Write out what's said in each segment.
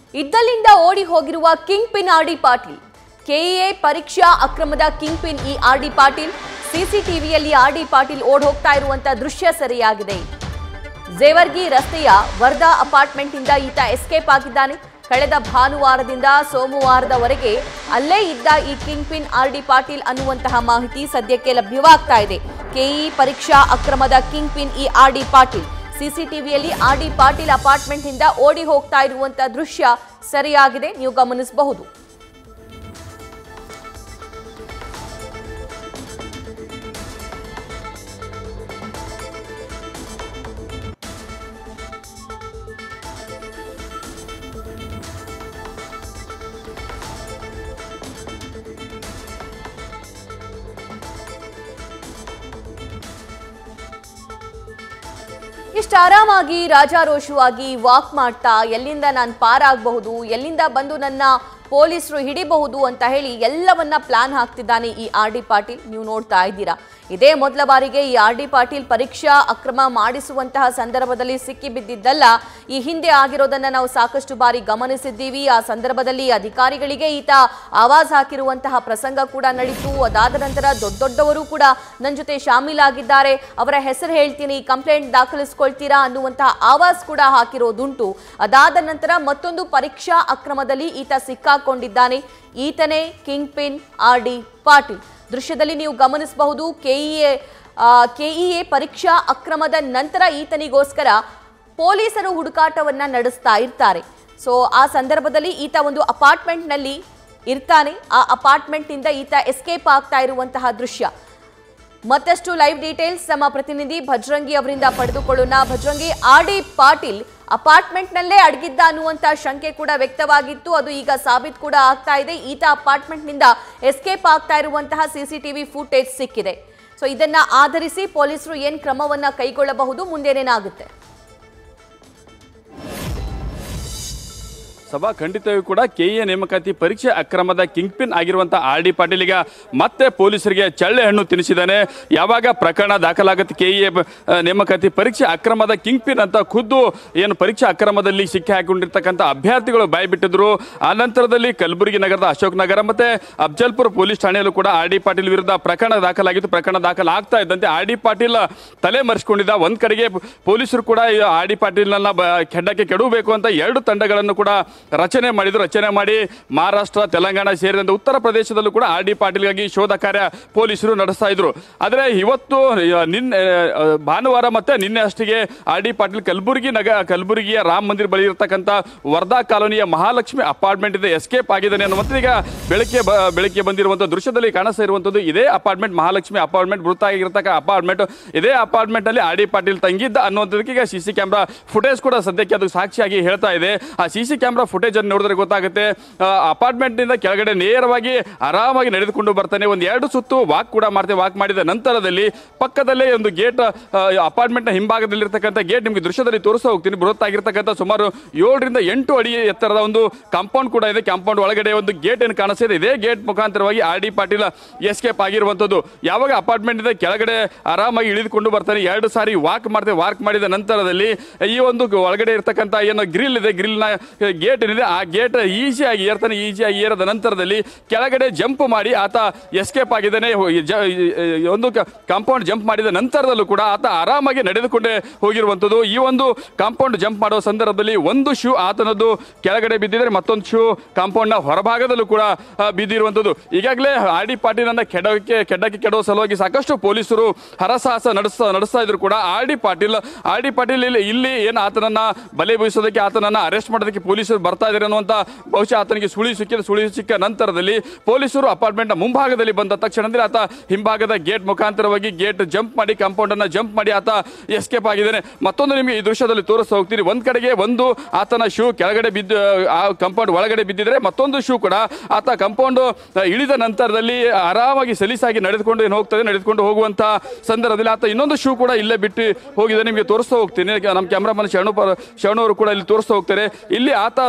ಇದ್ದಲ್ಲಿಂದ ಓಡಿ ಹೋಗಿರುವ kingpin R D Patil KEA ಪರೀಕ್ಷಾ ಅಕ್ರಮದ ಕಿಂಗ್ ಪಿನ್ ಈ ಆರ್ ಡಿ ಪಾಟೀಲ್ ಸಿಸಿಟಿವಿಯಲ್ಲಿ ಆರ್ ಡಿ ಪಾಟೀಲ್ ಓಡ್ ಹೋಗ್ತಾ ಇರುವಂತ ದೃಶ್ಯ ಸೆರೆಯಾಗಿದೆ ಜೇವರ್ಗಿ ರಸ್ತೆಯ ವರ್ಧಾ ಅಪಾರ್ಟ್ಮೆಂಟ್ನಿಂದ ಈತ ಎಸ್ಕೇಪ್ ಆಗಿದ್ದಾನೆ ಕಳೆದ ಭಾನುವಾರದಿಂದ ಸೋಮವಾರದವರೆಗೆ ಅಲ್ಲೇ ಇದ್ದ ಈ kingpin R D Patil ಅನ್ನುವಂತಹ ಮಾಹಿತಿ ಸದ್ಯಕ್ಕೆ ಲಭ್ಯವಾಗ್ತಾ ಇದೆ ಕೆಇ ಪರೀಕ್ಷಾ ಅಕ್ರಮದ ಕಿಂಗ್ ಪಿನ್ ಈ ಆರ್ ಡಿ ಪಾಟೀಲ್ ಸಿಸಿಟಿವಿಯಲ್ಲಿ ಆರ್ ಡಿ ಪಾಟೀಲ್ ಅಪಾರ್ಟ್ಮೆಂಟ್ನಿಂದ ಓಡಿ ಹೋಗ್ತಾ ಇರುವಂತ ದೃಶ್ಯ ಸರಿಯಾಗಿದೆ ನೀವು ಗಮನಿಸಬಹುದು ಇಷ್ಟು ಆರಾಮಾಗಿ ರಾಜಾರೋಷವಾಗಿ ವಾಕ್ ಮಾಡ್ತಾ ಎಲ್ಲಿಂದ ನಾನು ಪಾರಾಗಬಹುದು ಎಲ್ಲಿಂದ ಬಂದು ನನ್ನ ಪೊಲೀಸರು ಹಿಡಿಬಹುದು ಅಂತ ಹೇಳಿ ಎಲ್ಲವನ್ನ ಪ್ಲಾನ್ ಹಾಕ್ತಿದ್ದಾನೆ ಈ ಆರ್ ಡಿ ಪಾಟೀಲ್ ನೀವು ನೋಡ್ತಾ ಇದ್ದೀರಾ ಇದೇ ಮೊದಲ ಬಾರಿಗೆ ಈ ಆರ್ ಡಿ ಪಾಟೀಲ್ ಪರೀಕ್ಷಾ ಅಕ್ರಮ ಮಾಡಿಸುವಂತಹ ಸಂದರ್ಭದಲ್ಲಿ ಸಿಕ್ಕಿ ಬಿದ್ದಿದ್ದಲ್ಲ ಈ ಹಿಂದೆ ಆಗಿರೋದನ್ನ ನಾವು ಸಾಕಷ್ಟು ಬಾರಿ ಗಮನಿಸಿದ್ದೀವಿ ಆ ಸಂದರ್ಭದಲ್ಲಿ ಅಧಿಕಾರಿಗಳಿಗೆ ಈತ ಆವಾಜ್ ಹಾಕಿರುವಂತಹ ಪ್ರಸಂಗ ಕೂಡ ನಡೀತು ಅದಾದ ನಂತರ ದೊಡ್ಡ ದೊಡ್ಡವರು ಕೂಡ ನನ್ನ ಜೊತೆ ಶಾಮೀಲಾಗಿದ್ದಾರೆ ಅವರ ಹೆಸರು ಹೇಳ್ತೀನಿ ಕಂಪ್ಲೇಂಟ್ ದಾಖಲಿಸ್ಕೊಳ್ತೀರಾ ಅನ್ನುವಂತಹ ಆವಾಜ್ ಕೂಡ ಹಾಕಿರೋದುಂಟು ಅದಾದ ನಂತರ ಮತ್ತೊಂದು ಪರೀಕ್ಷಾ ಅಕ್ರಮದಲ್ಲಿ ಈತ ಸಿಕ್ಕಾಕೊಂಡಿದ್ದಾನೆ ಈತನೇ kingpin R D Patil ದೃಶ್ಯದಲ್ಲಿ ನೀವು ಗಮನಿಸಬಹುದು ಕೆಇಎ ಕೆಇಎ ಪರೀಕ್ಷಾ ಅಕ್ರಮದ ನಂತರ ಈತನಿಗೋಸ್ಕರ ಪೊಲೀಸರು ಹುಡುಕಾಟವನ್ನ ನಡೆಸ್ತಾ ಇರ್ತಾರೆ ಸೊ ಆ ಸಂದರ್ಭದಲ್ಲಿ ಈತ ಒಂದು ಅಪಾರ್ಟ್ಮೆಂಟ್ನಲ್ಲಿ ಇರ್ತಾನೆ ಆ ಅಪಾರ್ಟ್ಮೆಂಟ್ನಿಂದ ಈತ ಎಸ್ಕೇಪ್ ಆಗ್ತಾ ಇರುವಂತಹ ದೃಶ್ಯ ಮತ್ತಷ್ಟು ಲೈವ್ ಡೀಟೇಲ್ಸ್ ನಮ್ಮ ಪ್ರತಿನಿಧಿ ಭಜ್ರಂಗಿ ಅವರಿಂದ ಪಡೆದುಕೊಳ್ಳೋಣ ಭಜ್ರಂಗಿ ಆರ್ ಡಿ ಪಾಟೀಲ್ ಅಪಾರ್ಟ್ಮೆಂಟ್ನಲ್ಲೇ ಅಡಗಿದ್ದ ಅನ್ನುವಂತ ಶಂಕೆ ಕೂಡ ವ್ಯಕ್ತವಾಗಿತ್ತು ಅದು ಈಗ ಸಾಬೀತು ಕೂಡ ಆಗ್ತಾ ಇದೆ ಈತ ಅಪಾರ್ಟ್ಮೆಂಟ್ನಿಂದ ಎಸ್ಕೇಪ್ ಆಗ್ತಾ ಇರುವಂತಹ ಸಿಸಿಟಿವಿ ಫುಟೇಜ್ ಸಿಕ್ಕಿದೆ ಸೊ ಇದನ್ನ ಆಧರಿಸಿ ಪೊಲೀಸರು ಏನ್ ಕ್ರಮವನ್ನ ಕೈಗೊಳ್ಳಬಹುದು ಮುಂದೇನೇನಾಗುತ್ತೆ ಸಭಾ ಖಂಡಿತವೂ ಕೂಡ ಕೆಎ ನೇಮಕಾತಿ ಪರೀಕ್ಷೆ ಅಕ್ರಮದ ಕಿಂಗ್ ಪಿನ್ ಆಗಿರುವಂತಹ ಆರ್ ಡಿ ಪಾಟೀಲ್ ಈಗ ಮತ್ತೆ ಪೊಲೀಸರಿಗೆ ಚಳ್ಳೆ ಹಣ್ಣು ತಿನ್ನಿಸಿದ್ದಾನೆ ಯಾವಾಗ ಪ್ರಕರಣ ದಾಖಲಾಗುತ್ತೆ ಕೆಇಎ ನೇಮಕಾತಿ ಪರೀಕ್ಷೆ ಅಕ್ರಮದ ಕಿಂಗ್ ಪಿನ್ ಅಂತ ಖುದ್ದು ಏನು ಪರೀಕ್ಷೆ ಅಕ್ರಮದಲ್ಲಿ ಸಿಕ್ಕಿ ಹಾಕೊಂಡಿರ್ತಕ್ಕಂಥ ಅಭ್ಯರ್ಥಿಗಳು ಬಾಯ್ಬಿಟ್ಟಿದ್ರು ಆ ನಂತರದಲ್ಲಿ ಕಲಬುರಗಿ ನಗರದ ಅಶೋಕ್ ನಗರ ಮತ್ತೆ ಅಫ್ಜಲ್ಪುರ ಪೊಲೀಸ್ ಠಾಣೆಯಲ್ಲೂ ಕೂಡ ಆರ್ ಡಿ ಪಾಟೀಲ್ ವಿರುದ್ಧ ಪ್ರಕರಣ ದಾಖಲಾಗಿತ್ತು ಪ್ರಕರಣ ದಾಖಲಾಗ್ತಾ ಇದ್ದಂತೆ ಆರ್ ಡಿ ಪಾಟೀಲ್ ತಲೆ ಮರೆಸ್ಕೊಂಡಿದ್ದ ಒಂದ್ ಕಡೆಗೆ ಪೊಲೀಸರು ಕೂಡ ಈ ಆರ್ ಡಿ ಪಾಟೀಲ್ನ ಬ- ಕೆಡ್ಡಕ್ಕೆ ಕೆಡವಬೇಕು ಅಂತ ಎರಡು ತಂಡಗಳನ್ನು ಕೂಡ ರಚನೆ ಮಾಡಿದ್ರು ರಚನೆ ಮಾಡಿ ಮಹಾರಾಷ್ಟ್ರ ತೆಲಂಗಾಣ ಸೇರಿದಂತೆ ಉತ್ತರ ಪ್ರದೇಶದಲ್ಲೂ ಕೂಡ ಆರ್ ಡಿ ಪಾಟೀಲ್ಗಾಗಿ ಶೋಧ ಕಾರ್ಯ ಪೊಲೀಸರು ನಡೆಸ್ತಾ ಇದ್ರು ಆದರೆ ಇವತ್ತು ಆ, ನಿನ್ನೆ ಆ, ಭಾನುವಾರ ಮತ್ತೆ ನಿನ್ನೆ ಅಷ್ಟಿಗೆ ಆರ್ ಡಿ ಪಾಟೀಲ್ ಕಲಬುರಗಿ ನಗ ಕಲಬುರಗಿಯ ರಾಮ ಮಂದಿರ ಬಳಿ ಇರತಕ್ಕಂಥ ವರ್ಧಾ ಕಾಲೋನಿಯ ಮಹಾಲಕ್ಷ್ಮಿ ಅಪಾರ್ಟ್ಮೆಂಟ್ ಇದೆ ಎಸ್ಕೇಪ್ ಆಗಿದ್ದಾನೆ ಅನ್ನುವಂಥದ್ದು ಈಗ ಬೆಳಗ್ಗೆ ಬ ಬೆಳಗ್ಗೆ ಬಂದಿರುವಂಥ ದೃಶ್ಯದಲ್ಲಿ ಕಾಣಿಸ್ತಾ ಇರುವಂಥದ್ದು ಇದೇ ಅಪಾರ್ಟ್ಮೆಂಟ್ ಮಹಾಲಕ್ಷ್ಮಿ ಅಪಾರ್ಟ್ಮೆಂಟ್ ಮೃತಾಗಿರ್ತಕ್ಕ ಅಪಾರ್ಟ್ಮೆಂಟ್ ಇದೇ ಅಪಾರ್ಟ್ಮೆಂಟ್ ಅಲ್ಲಿ ಆರ್ ಡಿ ಪಾಟೀಲ್ ತಂಗಿದ್ದ ಅನ್ನುವಂಥದ್ದಕ್ಕೆ ಈಗ ಸಿ ಸಿ ಕ್ಯಾಮ್ರಾ ಫುಟೇಜ್ ಕೂಡ ಸದ್ಯಕ್ಕೆ ಅದು ಸಾಕ್ಷಿಯಾಗಿ ಹೇಳ್ತಾ ಇದೆ ಆ ಸಿ ಸಿ ಕ್ಯಾಮ್ರಾ ಫುಟೇಜ್ ಅನ್ನು ನೋಡಿದ್ರೆ ಗೊತ್ತಾಗುತ್ತೆ ಅಪಾರ್ಟ್ಮೆಂಟ್ ನಿಂದ ಕೆಳಗಡೆ ನೇರವಾಗಿ ಆರಾಮಾಗಿ ನಡೆದುಕೊಂಡು ಬರ್ತಾನೆ ಒಂದು ಎರಡು ಸುತ್ತು ವಾಕ್ ಕೂಡ ಮಾಡ್ತೇವೆ ವಾಕ್ ಮಾಡಿದ ನಂತರದಲ್ಲಿ ಪಕ್ಕದಲ್ಲೇ ಒಂದು ಗೇಟ್ ಅಪಾರ್ಟ್ಮೆಂಟ್ ನ ಹಿಂಭಾಗದಲ್ಲಿರ್ತಕ್ಕಂಥ ಗೇಟ್ ನಿಮಗೆ ದೃಶ್ಯದಲ್ಲಿ ತೋರಿಸ್ತಾ ಹೋಗ್ತೀನಿ ಬೃಹತ್ತಾಗಿರ್ತಕ್ಕಂಥ ಸುಮಾರು ಏಳರಿಂದ ಎಂಟು ಅಡಿ ಎತ್ತರದ ಒಂದು ಕಾಂಪೌಂಡ್ ಕೂಡ ಇದೆ ಕಾಂಪೌಂಡ್ ಒಳಗಡೆ ಒಂದು ಗೇಟ್ ಏನು ಕಾಣಿಸ್ತಿದೆ ಇದೇ ಗೇಟ್ ಮುಖಾಂತರವಾಗಿ ಆರ್ ಡಿ ಪಾಟೀಲ್ ಎಸ್ಕೇಪ್ ಆಗಿರುವಂಥದ್ದು ಯಾವಾಗ ಅಪಾರ್ಟ್ಮೆಂಟ್ ಇಂದ ಕೆಳಗಡೆ ಆರಾಮಾಗಿ ಇಳಿದುಕೊಂಡು ಬರ್ತಾನೆ ಎರಡು ಸಾರಿ ವಾಕ್ ಮಾಡ್ತೇವೆ ವಾಕ್ ಮಾಡಿದ ನಂತರದಲ್ಲಿ ಈ ಒಂದು ಒಳಗಡೆ ಇರ್ತಕ್ಕಂಥ ಏನು ಗ್ರಿಲ್ ಇದೆ ಗ್ರಿಲ್ ನ ಗೇಟ್ ಏನಿದೆ ಆ ಗೇಟ್ ಈಸಿಯಾಗಿ ಏರ್ತಾನೆ ಈಸಿಯಾಗಿ ಏರದ ನಂತರದಲ್ಲಿ ಕೆಳಗಡೆ ಜಂಪ್ ಮಾಡಿ ಆತ ಎಸ್ಕೇಪ್ ಆಗಿದ್ದಾನೆ ಹೊ- ಜ- ಈ ಒಂದು ಕಾಂಪೌಂಡ್ ಜಂಪ್ ಮಾಡಿದ ನಂತರದಲ್ಲೂ ಕೂಡ ಆತ ಆರಾಮಾಗಿ ನಡೆದುಕೊಂಡೇ ಹೋಗಿರುವಂಥದ್ದು ಈ ಒಂದು ಕಾಂಪೌಂಡ್ ಜಂಪ್ ಮಾಡುವ ಸಂದರ್ಭದಲ್ಲಿ ಒಂದು ಶೂ ಆತನದ್ದು ಕೆಳಗಡೆ ಬಿದ್ದಿದ್ರೆ ಮತ್ತೊಂದು ಶೂ ಕಾಂಪೌಂಡ್ ನ ಹೊರಭಾಗದಲ್ಲೂ ಕೂಡ ಆ, ಬಿದ್ದಿರುವಂಥದ್ದು ಈಗಾಗಲೇ ಆರ್ ಡಿ ಪಾಟೀಲನ್ನ ಕೆಡಕ್ಕೆ ಕೆಡ್ಡಕ್ಕೆ ಕೆಡುವ ಸಲುವಾಗಿ ಸಾಕಷ್ಟು ಪೊಲೀಸರು ಹರಸಾಹಸ ನಡೆಸ್ತಾ ನಡೆಸ್ತಾ ಇದ್ರು ಕೂಡ R D Patil R D Patil ಇಲ್ಲಿ ಇಲ್ಲಿ ಏನು ಆತನನ್ನ ಬಲೆ ಬೀಸೋದಕ್ಕೆ ಆತನನ್ನ ಅರೆಸ್ಟ್ ಮಾಡೋದಕ್ಕೆ ಪೊಲೀಸರು ಬರ್ತಾ ಇದ್ದಾರೆ ಅನ್ನುವಂಥ ಬಹುಶಃ ಆತನಿಗೆ ಸುಳಿ ಸಿಕ್ಕಿದ ಸುಳಿ ಸಿಕ್ಕ ನಂತರದಲ್ಲಿ ಪೊಲೀಸರು ಅಪಾರ್ಟ್ಮೆಂಟ್ ನ ಮುಂಭಾಗದಲ್ಲಿ ಬಂದ ತಕ್ಷಣದಲ್ಲಿ ಆತ ಹಿಂಭಾಗದ ಗೇಟ್ ಮುಖಾಂತರವಾಗಿ ಗೇಟ್ ಜಂಪ್ ಮಾಡಿ ಕಾಂಪೌಂಡ್ ಅನ್ನ ಜಂಪ್ ಮಾಡಿ ಆತ ಎಸ್ಕೇಪ್ ಆಗಿದ್ದಾನೆ ಮತ್ತೊಂದು ನಿಮಗೆ ಈ ದೃಶ್ಯದಲ್ಲಿ ತೋರಿಸ್ತಾ ಹೋಗ್ತೀನಿ ಒಂದ್ ಕಡೆಗೆ ಒಂದು ಆತನ ಶೂ ಕೆಳಗಡೆ ಬಿದ್ದು ಆ ಕಾಂಪೌಂಡ್ ಒಳಗಡೆ ಬಿದ್ದಿದ್ರೆ ಮತ್ತೊಂದು ಶೂ ಕೂಡ ಆತ ಕಾಂಪೌಂಡ್ ಇಳಿದ ನಂತರದಲ್ಲಿ ಆರಾಮಾಗಿ ಸಲೀಸಾಗಿ ನಡೆದುಕೊಂಡು ಏನು ಹೋಗ್ತದೆ ನಡೆದುಕೊಂಡು ಹೋಗುವಂತ ಸಂದರ್ಭದಲ್ಲಿ ಆತ ಇನ್ನೊಂದು ಶೂ ಕೂಡ ಇಲ್ಲೇ ಬಿಟ್ಟು ಹೋಗಿದೆ ನಿಮಗೆ ತೋರಿಸ್ತಾ ಹೋಗ್ತೀನಿ ನಮ್ಮ ಕ್ಯಾಮ್ರಾಮನ್ ಶರಣು ಶರಣವರು ಕೂಡ ಇಲ್ಲಿ ತೋರಿಸ್ತಾ ಹೋಗ್ತಾರೆ ಇಲ್ಲಿ ಆತ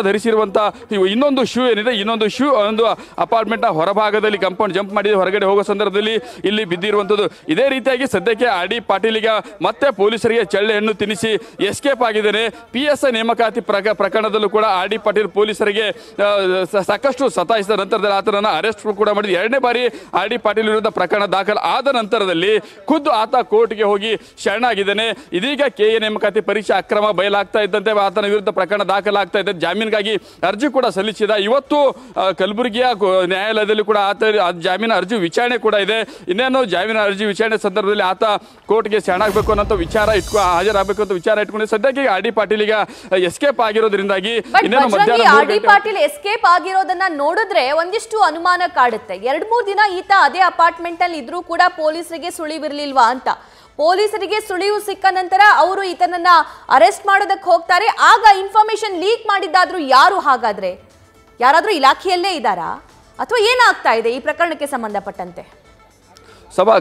ಧರಿಸಿರುವಂಥ ಇವು ಇನ್ನೊಂದು ಶೂ ಏನಿದೆ ಇನ್ನೊಂದು ಶೂ ಒಂದು ಅಪಾರ್ಟ್ಮೆಂಟ್ನ ಹೊರಭಾಗದಲ್ಲಿ ಕಂಪೌಂಡ್ ಜಂಪ್ ಮಾಡಿ ಹೊರಗಡೆ ಹೋಗೋ ಸಂದರ್ಭದಲ್ಲಿ ಇಲ್ಲಿ ಬಿದ್ದಿರುವಂಥದ್ದು ಇದೇ ರೀತಿಯಾಗಿ ಸದ್ಯಕ್ಕೆ ಆರ್ ಡಿ ಪಾಟೀಲಿಗ ಮತ್ತೆ ಪೊಲೀಸರಿಗೆ ಚಳ್ಳೆ ಹಣ್ಣು ತಿನ್ನಿಸಿ ಎಸ್ಕೇಪ್ ಆಗಿದ್ದೇನೆ ಪಿ ಎಸ್ ಐ ನೇಮಕಾತಿ ಪ್ರಕ ಪ್ರಕರಣದಲ್ಲೂ ಕೂಡ ಆರ್ ಡಿ ಪಾಟೀಲ್ ಪೊಲೀಸರಿಗೆ ಆ, ಸ- ಸಾಕಷ್ಟು ಸತಾಯಿಸಿದ ನಂತರದಲ್ಲಿ ಆತನನ್ನು ಅರೆಸ್ಟ್ ಕೂಡ ಮಾಡಿದ ಎರಡನೇ ಬಾರಿ ಆರ್ ಡಿ ಪಾಟೀಲ್ ವಿರುದ್ಧ ಪ್ರಕರಣ ದಾಖಲು ಆದ ನಂತರದಲ್ಲಿ ಖುದ್ದು ಆತ ಕೋರ್ಟ್ಗೆ ಹೋಗಿ ಶರಣಾಗಿದ್ದಾನೆ ಇದೀಗ ಕೆ ಎ ನೇಮಕಾತಿ ಪರೀಕ್ಷೆ ಅಕ್ರಮ ಬಯಲಾಗ್ತಾ ಇದ್ದಂತೆ ಆತನ ವಿರುದ್ಧ ಪ್ರಕರಣ ದಾಖಲಾಗ್ತಾ ಇದ್ದಂತೆ ಜಾಮೀನಿಗಾಗಿ ಅರ್ಜಿ ಕೂಡ ಸಲ್ಲಿಸಿದ ಇವತ್ತು ಆ, ಕಲಬುರಗಿಯ ಕೋ- ನ್ಯಾಯಾಲಯದಲ್ಲಿ ಕೂಡ ಆತ ಆ ಜಾಮೀನು ಅರ್ಜಿ ವಿಚಾರಣೆ ಕೂಡ ಇದೆ ಇನ್ನೇನು ಜಾಮೀನು ಅರ್ಜಿ ವಿಚಾರಣೆ ಸಂದರ್ಭದಲ್ಲಿ ಆತ ಕೋರ್ಟ್ಗೆ ಶರಣಾಗಬೇಕು ಅನ್ನೋ ವಿಚಾರ ಇಟ್ಕೊ ಹಾಜರಾಗಬೇಕು ಅಂತ ವಿಚಾರ ಇಟ್ಕೊಂಡು ಸದ್ಯಕ್ಕೆ ಆರ್ ಡಿ ಪಾಟೀಲ್ ಈಗ ಎಸ್ಕೇಪ್ ಆಗಿರೋದ್ರಿಂದಾಗಿ ಬಟ್ ಇನ್ನೇನು ಬಜರಂಗಿ ಮಧ್ಯಾಹ್ನ ಆರ್ ಮೂರು ಡಿ ಗಂಟೆ ಪಾಟೀಲ್ ಎಸ್ಕೇಪ್ ಆಗಿರೋದನ್ನ ನೋಡಿದ್ರೆ ಒಂದಿಷ್ಟು ಅನುಮಾನ ಕಾಡುತ್ತೆ ಎರಡ್ ಮೂರ್ ದಿನ ಈತ ಅದೇ ಅಪಾರ್ಟ್ಮೆಂಟ್ ಅಲ್ಲಿ ಇದ್ರೂ ಕೂಡ ಪೊಲೀಸರಿಗೆ ಸುಳಿವಿರ್ಲಿಲ್ವಾ ಅಂತ ಪೊಲೀಸರಿಗೆ ಸುಳಿವು ಸಿಕ್ಕ ನಂತರ ಅವರು ಈತನನ್ನ ಅರೆಸ್ಟ್ ಮಾಡೋದಕ್ಕೆ ಹೋಗ್ತಾರೆ ಆಗ ಇನ್ಫಾರ್ಮೇಶನ್ ಲೀಕ್ ಮಾಡಿದ್ದಾದ್ರೂ ಯಾರು ಹಾಗಾದ್ರೆ ಯಾರಾದ್ರೂ ಇಲಾಖೆಯಲ್ಲೇ ಇದ್ದಾರಾ ಅಥವಾ ಏನಾಗ್ತಾ ಇದೆ ಈ ಪ್ರಕರಣಕ್ಕೆ ಸಂಬಂಧಪಟ್ಟಂತೆ ಸಭಾ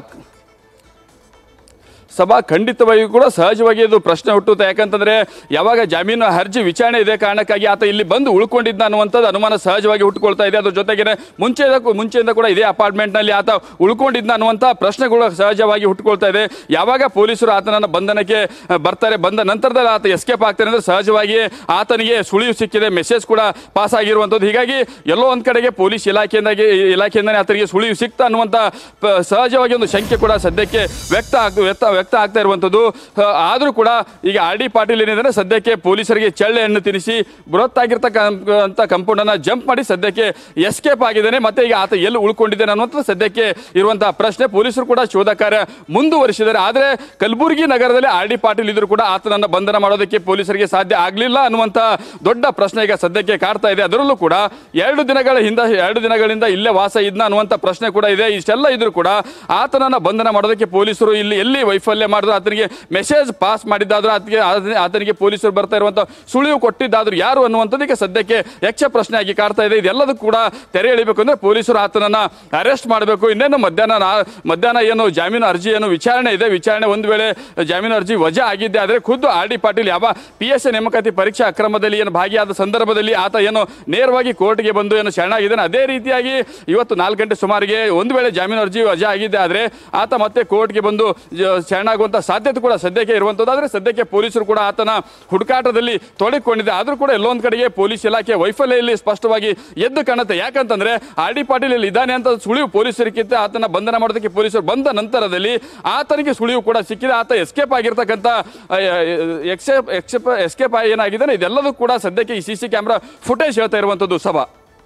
ಸಭಾ ಖಂಡಿತವಾಗಿಯೂ ಕೂಡ ಸಹಜವಾಗಿ ಇದು ಪ್ರಶ್ನೆ ಹುಟ್ಟುತ್ತೆ ಯಾಕಂತಂದ್ರೆ ಯಾವಾಗ ಜಾಮೀನು ಅರ್ಜಿ ವಿಚಾರಣೆ ಇದೆ ಕಾರಣಕ್ಕಾಗಿ ಆತ ಇಲ್ಲಿ ಬಂದು ಉಳ್ಕೊಂಡಿದ್ದ ಅನ್ನುವಂಥದ್ದು ಅನುಮಾನ ಸಹಜವಾಗಿ ಹುಟ್ಟುಕೊಳ್ತಾ ಇದೆ ಅದ್ರ ಜೊತೆಗೆ ಮುಂಚೆ ಮುಂಚೆಯಿಂದ ಕೂಡ ಇದೇ ಅಪಾರ್ಟ್ಮೆಂಟ್ನಲ್ಲಿ ಆತ ಉಳ್ಕೊಂಡಿದ್ದ ಅನ್ನುವಂಥ ಪ್ರಶ್ನೆಗಳು ಸಹಜವಾಗಿ ಹುಟ್ಟುಕೊಳ್ತಾ ಇದೆ ಯಾವಾಗ ಪೊಲೀಸರು ಆತನನ್ನು ಬಂಧನಕ್ಕೆ ಆ, ಬರ್ತಾರೆ ಬಂದ ನಂತರದಲ್ಲಿ ಆತ ಎಸ್ಕೇಪ್ ಆಗ್ತಾನೆ ಅಂದ್ರೆ ಸಹಜವಾಗಿ ಆತನಿಗೆ ಸುಳಿವು ಸಿಕ್ಕಿದೆ ಮೆಸೇಜ್ ಕೂಡ ಪಾಸ್ ಆಗಿರುವಂಥದ್ದು ಹೀಗಾಗಿ ಎಲ್ಲೋ ಒಂದ್ ಕಡೆಗೆ ಪೊಲೀಸ್ ಇಲಾಖೆಯಿಂದಾಗಿ ಇಲಾಖೆಯಿಂದನೇ ಆತನಿಗೆ ಸುಳಿವು ಸಿಕ್ತ ಅನ್ನುವಂಥ ಪ- ಸಹಜವಾಗಿ ಒಂದು ಶಂಕೆ ಕೂಡ ಸದ್ಯಕ್ಕೆ ವ್ಯಕ್ತ ಆಗ್ ವ್ಯಕ್ತ ವ್ಯಕ್ತ ಆಗ್ತಾ ಇರುವಂಥದ್ದು ಆದರೂ ಕೂಡ ಈಗ ಆರ್ ಡಿ ಪಾಟೀಲ್ ಏನಿದ್ದಾರೆ ಸದ್ಯಕ್ಕೆ ಪೊಲೀಸರಿಗೆ ಚಳ್ಳೆ ಹಣ್ಣು ತಿನ್ನಿಸಿ ಬೃಹತ್ ಆಗಿರ್ತಕ್ಕಂಥ ಕಂಪೌಂಡನ್ನು ಜಂಪ್ ಮಾಡಿ ಸದ್ಯಕ್ಕೆ ಎಸ್ಕೇಪ್ ಆಗಿದ್ದಾನೆ ಮತ್ತೆ ಈಗ ಆತ ಎಲ್ಲಿ ಉಳ್ಕೊಂಡಿದ್ದಾನೆ ಅನ್ನುವಂಥದ್ದು ಸದ್ಯಕ್ಕೆ ಇರುವಂತಹ ಪ್ರಶ್ನೆ ಪೊಲೀಸರು ಕೂಡ ಶೋಧ ಕಾರ್ಯ ಮುಂದುವರಿಸಿದ್ದಾರೆ ಆದರೆ ಕಲಬುರಗಿ ನಗರದಲ್ಲಿ ಆರ್ ಡಿ ಪಾಟೀಲ್ ಇದ್ರು ಕೂಡ ಆತನನ್ನು ಬಂಧನ ಮಾಡೋದಕ್ಕೆ ಪೊಲೀಸರಿಗೆ ಸಾಧ್ಯ ಆಗಲಿಲ್ಲ ಅನ್ನುವಂಥ ದೊಡ್ಡ ಪ್ರಶ್ನೆ ಈಗ ಸದ್ಯಕ್ಕೆ ಕಾಡ್ತಾ ಇದೆ ಅದರಲ್ಲೂ ಕೂಡ ಎರಡು ದಿನಗಳ ಹಿಂದೆ ಎರಡು ದಿನಗಳಿಂದ ಇಲ್ಲೇ ವಾಸ ಇದ್ನ ಅನ್ನುವಂಥ ಪ್ರಶ್ನೆ ಕೂಡ ಇದೆ ಇಷ್ಟೆಲ್ಲ ಇದ್ರೂ ಕೂಡ ಆತನನ್ನ ಬಂಧನ ಮಾಡೋದಕ್ಕೆ ಪೊಲೀಸರು ಇಲ್ಲಿ ಎಲ್ಲಿ ವೈಫಲ್ಯ ಮಾಡಿದ್ರು ಆತನಿಗೆ ಮೆಸೇಜ್ ಪಾಸ್ ಮಾಡಿದ್ದಾದ್ರೂ ಆತನಿಗೆ ಆತನಿಗೆ- ಆತನಿಗೆ ಪೊಲೀಸರು ಬರ್ತಾ ಇರುವಂಥ ಸುಳಿವು ಕೊಟ್ಟಿದ್ದಾದ್ರು ಯಾರು ಅನ್ನುವಂಥದ್ದು ಈಗ ಸದ್ಯಕ್ಕೆ ಯಕ್ಷ ಪ್ರಶ್ನೆ ಆಗಿ ಕಾಡ್ತಾ ಇದೆ ಇದೆಲ್ಲದೂ ಕೂಡ ತೆರೆ ಎಳಿಬೇಕು ಅಂದ್ರೆ ಪೊಲೀಸರು ಆತನನ್ನ ಅರೆಸ್ಟ್ ಮಾಡಬೇಕು ಇನ್ನೇನು ಮಧ್ಯಾಹ್ನ ನಾ- ಮಧ್ಯಾಹ್ನ ಏನು ಜಾಮೀನು ಅರ್ಜಿ ಏನು ವಿಚಾರಣೆ ಇದೆ ವಿಚಾರಣೆ ಒಂದು ವೇಳೆ ಜಾಮೀನು ಅರ್ಜಿ ವಜಾ ಆಗಿದ್ದೆ ಆದರೆ ಖುದ್ದು ಆರ್ ಡಿ ಪಾಟೀಲ್ ಯಾವ ಪಿ ಎಸ್ ಎ ನೇಮಕಾತಿ ಪರೀಕ್ಷಾ ಅಕ್ರಮದಲ್ಲಿ ಏನು ಭಾಗಿಯಾದ ಸಂದರ್ಭದಲ್ಲಿ ಆತ ಏನು ನೇರವಾಗಿ ಕೋರ್ಟ್ಗೆ ಬಂದು ಏನು ಶರಣಾಗಿದ್ದಾನೆ ಅದೇ ರೀತಿಯಾಗಿ ಇವತ್ತು ನಾಲ್ಕು ಗಂಟೆ ಸುಮಾರಿಗೆ ಒಂದು ವೇಳೆ ಜಾಮೀನು ಅರ್ಜಿ ವಜಾ ಆಗಿದ್ದೆ ಆದರೆ ಆತ ಮತ್ತೆ ಕೋರ್ಟ್ಗೆ ಬಂದು ಜ- ಶರಣಾಗುವಂತ ಸಾಧ್ಯತೆ ಕೂಡ ಸದ್ಯಕ್ಕೆ ಇರುವಂಥದ್ದು ಆದರೆ ಸದ್ಯಕ್ಕೆ ಪೊಲೀಸರು ಕೂಡ ಆತನ ಹುಡುಕಾಟದಲ್ಲಿ ತೊಡಗಿಕೊಂಡಿದೆ ಆದರೂ ಕೂಡ ಎಲ್ಲೊಂದು ಕಡೆಗೆ ಪೊಲೀಸ್ ಇಲಾಖೆ ವೈಫಲ್ಯ ಇಲ್ಲಿ ಸ್ಪಷ್ಟವಾಗಿ ಎದ್ದು ಕಾಣುತ್ತೆ ಯಾಕಂತಂದ್ರೆ ಆರ್ ಡಿ ಪಾಟೀಲ್ ಇಲ್ಲಿ ಇದ್ದಾನೆ ಅಂತ ಸುಳಿವು ಪೊಲೀಸರಿಗಿಂತ ಆತನ ಬಂಧನ ಮಾಡೋದಕ್ಕೆ ಪೊಲೀಸರು ಬಂದ ನಂತರದಲ್ಲಿ ಆತನಿಗೆ ಸುಳಿವು ಕೂಡ ಸಿಕ್ಕಿದೆ ಆತ ಎಸ್ಕೇಪ್ ಆಗಿರ್ತಕ್ಕಂಥ ಎಕ್ಸೆಪ್ ಎಕ್ಸೆಪ್ ಎಸ್ಕೇಪ್ ಏನಾಗಿದೆ ಇದೆಲ್ಲದೂ ಕೂಡ ಸದ್ಯಕ್ಕೆ ಈ ಸಿ ಸಿ ಕ್ಯಾಮ್ರಾ ಫುಟೇಜ್ ಹೇಳ್ತಾ ಇರುವಂಥದ್ದು ಸಭಾ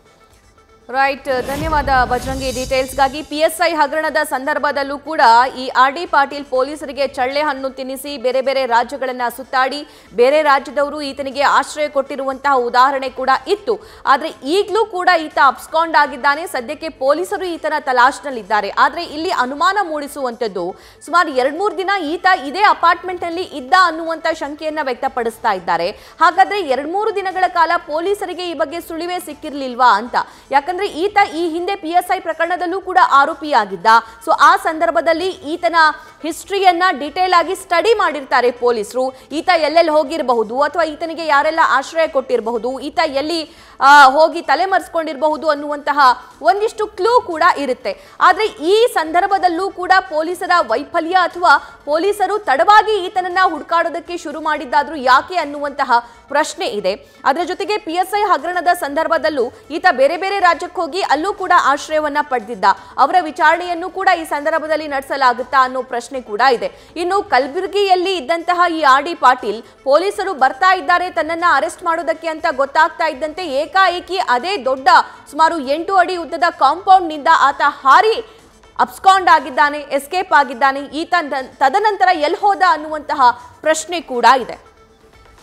ರೈಟ್ ಧನ್ಯವಾದ ಬಜರಂಗಿ ಡೀಟೇಲ್ಸ್ಗಾಗಿ ಪಿ ಎಸ್ ಐ ಹಗರಣದ ಸಂದರ್ಭದಲ್ಲೂ ಕೂಡ ಈ ಆರ್ ಡಿ ಪಾಟೀಲ್ ಪೊಲೀಸರಿಗೆ ಚಳ್ಳೆ ಹಣ್ಣು ತಿನ್ನಿಸಿ ಬೇರೆ ಬೇರೆ ರಾಜ್ಯಗಳನ್ನ ಸುತ್ತಾಡಿ ಬೇರೆ ರಾಜ್ಯದವರು ಈತನಿಗೆ ಆಶ್ರಯ ಕೊಟ್ಟಿರುವಂತಹ ಉದಾಹರಣೆ ಕೂಡ ಇತ್ತು ಆದ್ರೆ ಈಗಲೂ ಕೂಡ ಈತ ಅಬ್ಸ್ಕಾಂಡ್ ಆಗಿದ್ದಾನೆ ಸದ್ಯಕ್ಕೆ ಪೊಲೀಸರು ಈತನ ತಲಾಶ್ನಲ್ಲಿದ್ದಾರೆ ಆದ್ರೆ ಇಲ್ಲಿ ಅನುಮಾನ ಮೂಡಿಸುವಂತದ್ದು ಸುಮಾರು ಎರಡ್ ಮೂರು ದಿನ ಈತ ಇದೇ ಅಪಾರ್ಟ್ಮೆಂಟ್ ನಲ್ಲಿ ಇದ್ದ ಅನ್ನುವಂತ ಶಂಕೆಯನ್ನ ವ್ಯಕ್ತಪಡಿಸ್ತಾ ಇದ್ದಾರೆ ಹಾಗಾದ್ರೆ ಎರಡ್ ಮೂರು ದಿನಗಳ ಕಾಲ ಪೊಲೀಸರಿಗೆ ಈ ಬಗ್ಗೆ ಸುಳಿವೇ ಸಿಕ್ಕಿರ್ಲಿಲ್ವಾ ಅಂತ ಯಾಕಂದ್ರೆ ಈತ ಈ ಹಿಂದೆ ಪಿ ಎಸ್ ಐ ಪ್ರಕರಣದಲ್ಲೂ ಕೂಡ ಆರೋಪಿಯಾಗಿದ್ದ ಸೊ ಆ ಸಂದರ್ಭದಲ್ಲಿ ಈತನ ಹಿಸ್ಟ್ರಿಯನ್ನ ಡಿಟೇಲ್ ಆಗಿ ಸ್ಟಡಿ ಮಾಡಿರ್ತಾರೆ ಪೊಲೀಸರು ಈತ ಎಲ್ಲೆಲ್ಲಿ ಹೋಗಿರಬಹುದು ಅಥವಾ ಈತನಿಗೆ ಯಾರೆಲ್ಲ ಆಶ್ರಯ ಕೊಟ್ಟಿರಬಹುದು ಈತ ಎಲ್ಲಿ ಆ, ಹೋಗಿ ತಲೆಮರೆಸ್ಕೊಂಡಿರಬಹುದು ಅನ್ನುವಂತಹ ಒಂದಿಷ್ಟು ಕ್ಲೂ ಕೂಡ ಇರುತ್ತೆ ಆದ್ರೆ ಈ ಸಂದರ್ಭದಲ್ಲೂ ಕೂಡ ಪೊಲೀಸರ ವೈಫಲ್ಯ ಅಥವಾ ಪೊಲೀಸರು ತಡವಾಗಿ ಈತನನ್ನ ಹುಡುಕಾಡೋದಕ್ಕೆ ಶುರು ಮಾಡಿದ್ದಾದ್ರೂ ಯಾಕೆ ಅನ್ನುವಂತಹ ಪ್ರಶ್ನೆ ಇದೆ ಅದರ ಜೊತೆಗೆ ಪಿ ಎಸ್ ಐ ಹಗರಣದ ಸಂದರ್ಭದಲ್ಲೂ ಈತ ಬೇರೆ ಬೇರೆ ರಾಜ್ಯಕ್ಕೆ ಹೋಗಿ ಅಲ್ಲೂ ಕೂಡ ಆಶ್ರಯವನ್ನ ಪಡೆದಿದ್ದ ಅವರ ವಿಚಾರಣೆಯನ್ನು ಕೂಡ ಈ ಸಂದರ್ಭದಲ್ಲಿ ನಡೆಸಲಾಗುತ್ತಾ ಅನ್ನೋ ಪ್ರಶ್ನೆ ಕೂಡ ಇದೆ ಇನ್ನು ಕಲಬುರಗಿಯಲ್ಲಿ ಇದ್ದಂತಹ ಈ ಆರ್ ಡಿ ಪಾಟೀಲ್ ಪೊಲೀಸರು ಬರ್ತಾ ಇದ್ದಾರೆ ತನ್ನನ್ನ ಅರೆಸ್ಟ್ ಮಾಡೋದಕ್ಕೆ ಅಂತ ಗೊತ್ತಾಗ್ತಾ ಇದ್ದಂತೆ ಏಕಾಏಕಿ ಅದೇ ದೊಡ್ಡ ಸುಮಾರು ಎಂಟು ಅಡಿ ಉದ್ದದ ಕಾಂಪೌಂಡ್ ನಿಂದ ಆತ ಹಾರಿ ಅಬ್ಸ್ಕಾಂಡ್ ಆಗಿದ್ದಾನೆ ಎಸ್ಕೇಪ್ ಆಗಿದ್ದಾನೆ ಈತ ನ- ತದನಂತರ ಎಲ್ಲಿ ಹೋದ ಅನ್ನುವಂತಹ ಪ್ರಶ್ನೆ ಕೂಡ ಇದೆ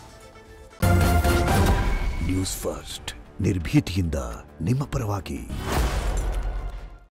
ನ್ಯೂಸ್ ಫಸ್ಟ್ ನಿರ್ಭೀತಿಯಿಂದ ನಿಮ್ಮ ಪರವಾಗಿ